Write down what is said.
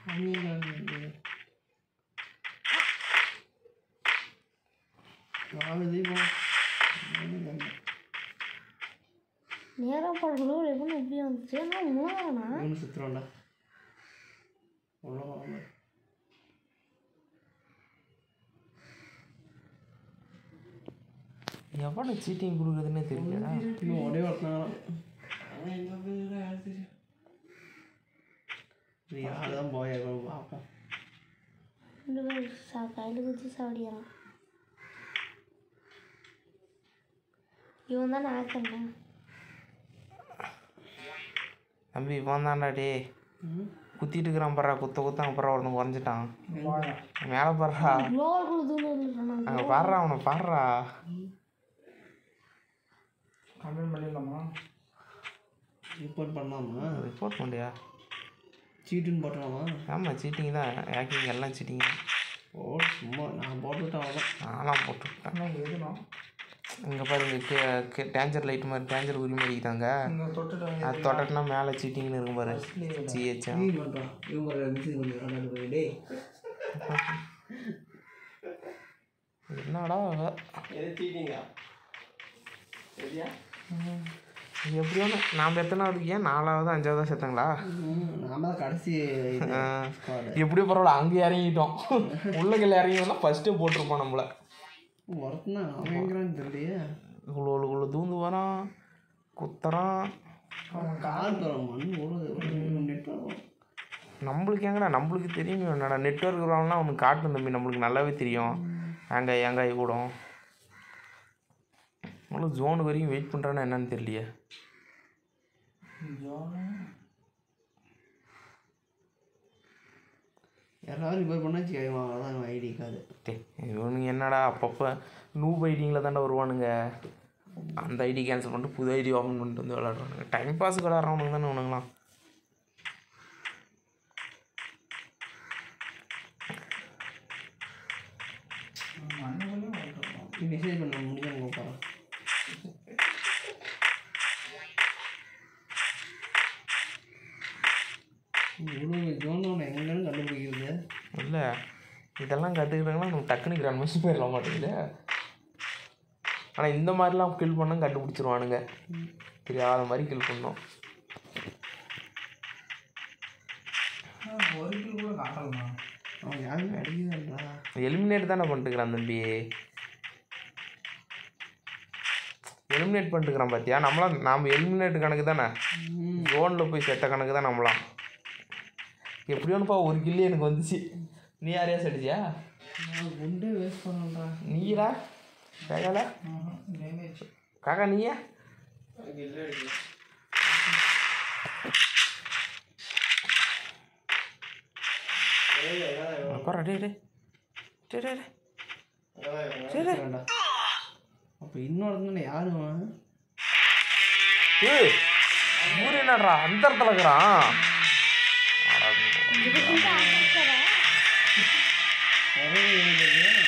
ஆகுது இப்போ நேராக போடுறோம் எப்படி எப்படி வந்துச்சு ஆனால் மூணாவதுண்ணா மூணு சுற்றுறோம்டா உள்ள போகாம எவ்வளோ சீட்டிங் கொடுக்குறதுன்னே தெரியலடா இன்னும் ஒரே ஒருத்தனால இது யார் தான் போய் பார்ப்போம் ரெண்டு பேர் சா கையில் குச்சி சாவடிக்கிறான் இவன் தான் ஆக்கண்ணா தம்பி இவன் தான்டா டே குத்திட்டு இருக்கிறான் பர்றா குத்த குத்த அங்கே பர்றா ஒருத்தன் குறைஞ்சிட்டான் மேலே பர்றா குளோவல் கொடுத்துன்னு இல்லைண்ணா அங்கே பாடுறா அவனை பாடுறா கம்ப்ளைண்ட் பண்ணிடலாமா ரிப்போர்ட் பண்ணலாமா ரிப்போர்ட் பண்ணியா சீட்டுன்னு போட்டலாமா ஆமாம் சீட்டிங் தான் ஹேக்கிங் எல்லாம் சீட்டிங் தான் ஓ சும்மா நான் போட்டுவிட்டேன் அவ்வளோ நான்லாம் போட்டுவிட்டேன் ஆனால் எதுனா இங்கே பாருங்க டேஞ்சர் லைட் மாதிரி டேஞ்சர் உரி மாதிரி இருக்காங்க இங்கே தொட்டுட்டு அது தொட்டட்டுனா மேலே சீட்டிங்னு இருக்கும் பாரு ஜிஹெச் நீ பண்ணுறான் இவங்க மெசேஜ் பண்ணிடுறான் டே என்னடா அவ? எது சீட்டிங்கா சரியா இது எப்படி ஒன்று நாம் எத்தனாவது ஏன் நாலாவது அஞ்சாவது செத்தாங்களா நாம தான் கடைசி இது squad. எப்படியோ பரவாயில்ல அங்கே இறங்கிட்டோம் உள்ளகையில் இறங்கிட்டோம்னா ஃபஸ்ட்டே போட்டிருப்போம் நம்மளை ஒருத்தனா அவன் எங்கிறான்னு தெரியலையே இவ்வளோ இவ்வளோ தூந்து வரான் குத்துறான் கால் தரோம் மண் ஒரு நெட் வரும் நம்மளுக்கு எங்கடா நம்மளுக்கு தெரியுமே என்னடா நெட்ஒர்க் இருக்கிறவங்களாம் அவனுக்கு காட்டும் தம்பி நம்மளுக்கு நல்லாவே தெரியும் ஏங்க ஏங்க கூடும் அவ்வளோ ஜோனு வரைக்கும் வெயிட் பண்ணுறான்னா என்னன்னு தெரியலையே யாராவது ரிப்பேர் பண்ணா செய்வான் அவ்வளோதான் இவன் ஐடி கார்டு டே இவனுங்க என்னடா அப்பப்போ நூப் ஐடிங்கில் தாண்டா வருவானுங்க அந்த ஐடி கேன்சல் பண்ணிட்டு புது ஐடி ஓப்பன் பண்ணிட்டு வந்து விளாடுவானுங்க டைம் பாஸுக்கு விளாட்றவனுங்க தானே இவனுங்களாம் நீ மெசேஜ் பண்ண முடியும் கூப்பிட்றான் இவ்வளோ ஜோனோட எங்கன்னு கண்டுபிடிக்கிறது இல்லை இதெல்லாம் கற்றுக்கிட்டாங்கன்னா நம்ம டக்குனு கிராண்ட் மாஸ்டர் போயிடல மாட்டேங்குது ஆனால் இந்த மாதிரிலாம் கில் பண்ணால் கண்டுபிடிச்சிருவானுங்க தெரியாத மாதிரி கில் பண்ணோம் ஒரு கிலோ கூட காட்டலாம் அவன் யாருமே அடிக்கிறா எலிமினேட் தானே பண்ணிட்டுக்கிறான் தம்பி எலிமினேட் பண்ணிட்டுக்கிறான் பார்த்தியா நம்மளாம் நாம் எலிமினேட் கணக்கு தானே ஜோனில் போய் செத்த கணக்கு தான் நம்மளாம் எப்படியோனுப்பா ஒரு கில்லி எனக்கு வந்துச்சு நீ யாரையா செடிச்சியா நான் குண்டே வேஸ்ட் பண்ணலடா நீடா காக்கால டேமேஜ் காக்கா நீயா இல்லை அடிக்கல அப்புறம் டே டே டே டே டே வேண்டாம் அப்போ இன்னொருத்தன யாரு அவன் ஏய் ஊர் என்னடா அந்த இடத்துல இருக்கிறான் அட, வரவே இல்லை